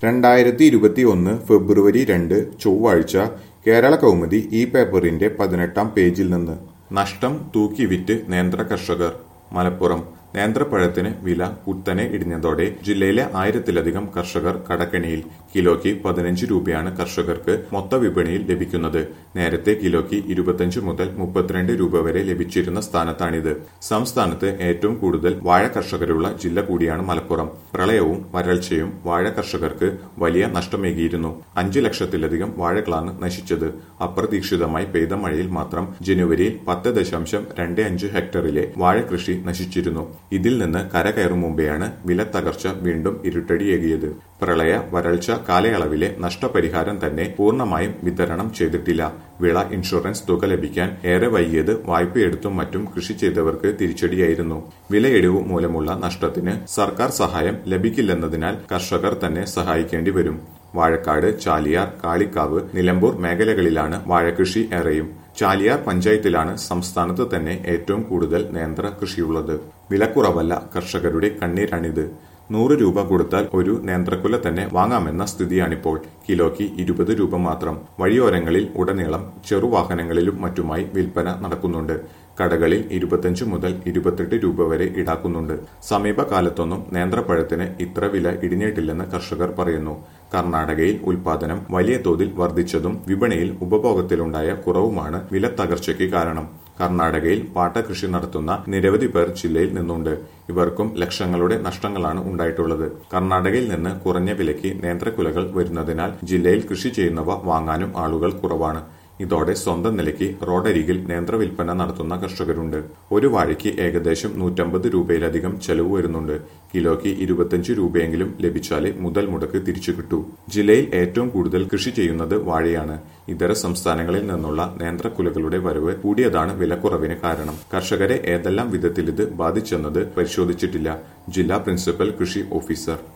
രണ്ടായിരത്തി ഇരുപത്തി ഒന്ന് ഫെബ്രുവരി രണ്ട് ചൊവ്വാഴ്ച കേരള കൗമുദി ഈ പേപ്പറിന്റെ പതിനെട്ടാം പേജിൽ നിന്ന് നഷ്ടം തൂക്കിവിറ്റ് നേന്ത്ര കർഷകർ മലപ്പുറം നേന്ത്രപ്പഴത്തിന് വില കുത്തനെ ഇടിഞ്ഞതോടെ ജില്ലയിലെ ആയിരത്തിലധികം കർഷകർ കടക്കെണിയിൽ കിലോയ്ക്ക് പതിനഞ്ച് രൂപയാണ് കർഷകർക്ക് മൊത്ത വിപണിയിൽ ലഭിക്കുന്നത് നേരത്തെ കിലോയ്ക്ക് ഇരുപത്തഞ്ച് മുതൽ മുപ്പത്തിരണ്ട് രൂപ വരെ ലഭിച്ചിരുന്ന സ്ഥാനത്താണിത് സംസ്ഥാനത്ത് ഏറ്റവും കൂടുതൽ വാഴ കർഷകരുള്ള ജില്ല കൂടിയാണ് മലപ്പുറം പ്രളയവും വരൾച്ചയും വാഴ കർഷകർക്ക് വലിയ നഷ്ടമേകിയിരുന്നു അഞ്ച് ലക്ഷത്തിലധികം വാഴകളാണ് നശിച്ചത് അപ്രതീക്ഷിതമായി പെയ്ത മഴയിൽ മാത്രം ജനുവരിയിൽ പത്ത് ദശാംശം രണ്ട് അഞ്ച് ഹെക്ടറിലെ വാഴ കൃഷി നശിച്ചിരുന്നു ഇതിൽ നിന്ന് കരകയറും മുമ്പെയാണ് വില തകർച്ച വീണ്ടും ഇരുട്ടടിയേകിയത് പ്രളയ വരൾച്ച കാലയളവിലെ നഷ്ടപരിഹാരം തന്നെ പൂർണ്ണമായും വിതരണം ചെയ്തിട്ടില്ല വിള ഇൻഷുറൻസ് തുക ലഭിക്കാൻ ഏറെ വൈകിയത് വായ്പയെടുത്തും മറ്റും കൃഷി ചെയ്തവർക്ക് തിരിച്ചടിയായിരുന്നു വിലയിടിവ് മൂലമുള്ള നഷ്ടത്തിന് സർക്കാർ സഹായം ലഭിക്കില്ലെന്നതിനാൽ കർഷകർ തന്നെ സഹായിക്കേണ്ടി വരും വാഴക്കാട് ചാലിയാർ കാളിക്കാവ് നിലമ്പൂർ മേഖലകളിലാണ് വാഴകൃഷി ഏറെയും ചാലിയാർ പഞ്ചായത്തിലാണ് സംസ്ഥാനത്ത് തന്നെ ഏറ്റവും കൂടുതൽ നേന്ത്ര കൃഷിയുള്ളത് വിലക്കുറവല്ല കർഷകരുടെ കണ്ണീരാണിത് നൂറ് രൂപ കൊടുത്താൽ ഒരു നേന്ത്രക്കുല തന്നെ വാങ്ങാമെന്ന സ്ഥിതിയാണിപ്പോൾ കിലോയ്ക്ക് ഇരുപത് രൂപ മാത്രം വഴിയോരങ്ങളിൽ ഉടനീളം ചെറുവാഹനങ്ങളിലും മറ്റുമായി വിൽപ്പന നടക്കുന്നുണ്ട് കടകളിൽ ഇരുപത്തഞ്ച് മുതൽ ഇരുപത്തെട്ട് രൂപ വരെ ഈടാക്കുന്നുണ്ട് സമീപകാലത്തൊന്നും നേന്ത്രപ്പഴത്തിന് ഇത്ര വില ഇടിഞ്ഞിട്ടില്ലെന്ന് കർഷകർ പറയുന്നു കർണാടകയിൽ ഉൽപാദനം വലിയ തോതിൽ വർദ്ധിച്ചതും വിപണിയിൽ ഉപഭോഗത്തിലുണ്ടായ കുറവുമാണ് വില തകർച്ചയ്ക്ക് കാരണം കർണാടകയിൽ പാട്ടകൃഷി നടത്തുന്ന നിരവധി പേർ ജില്ലയിൽ നിന്നുണ്ട് ഇവർക്കും ലക്ഷങ്ങളുടെ നഷ്ടങ്ങളാണ് ഉണ്ടായിട്ടുള്ളത് കർണാടകയിൽ നിന്ന് കുറഞ്ഞ വിലയ്ക്ക് നേന്ത്രക്കുലകൾ വരുന്നതിനാൽ ജില്ലയിൽ കൃഷി ചെയ്യുന്നവ വാങ്ങാനും ആളുകൾ കുറവാണ് ഇതോടെ സ്വന്തം നിലയ്ക്ക് റോഡരികിൽ നേന്ത്ര വിൽപ്പന നടത്തുന്ന കർഷകരുണ്ട് ഒരു വാഴയ്ക്ക് ഏകദേശം നൂറ്റമ്പത് രൂപയിലധികം ചെലവ് വരുന്നുണ്ട് കിലോയ്ക്ക് ഇരുപത്തഞ്ച് രൂപയെങ്കിലും ലഭിച്ചാലേ മുതൽ മുടക്ക് തിരിച്ചു കിട്ടൂ ജില്ലയിൽ ഏറ്റവും കൂടുതൽ കൃഷി ചെയ്യുന്നത് വാഴയാണ് ഇതര സംസ്ഥാനങ്ങളിൽ നിന്നുള്ള നേന്ത്രക്കുലകളുടെ വരവ് കൂടിയതാണ് വിലക്കുറവിന് കാരണം കർഷകരെ ഏതെല്ലാം വിധത്തിൽ ഇത് ബാധിച്ചെന്നത് പരിശോധിച്ചിട്ടില്ല ജില്ലാ പ്രിൻസിപ്പൽ കൃഷി ഓഫീസർ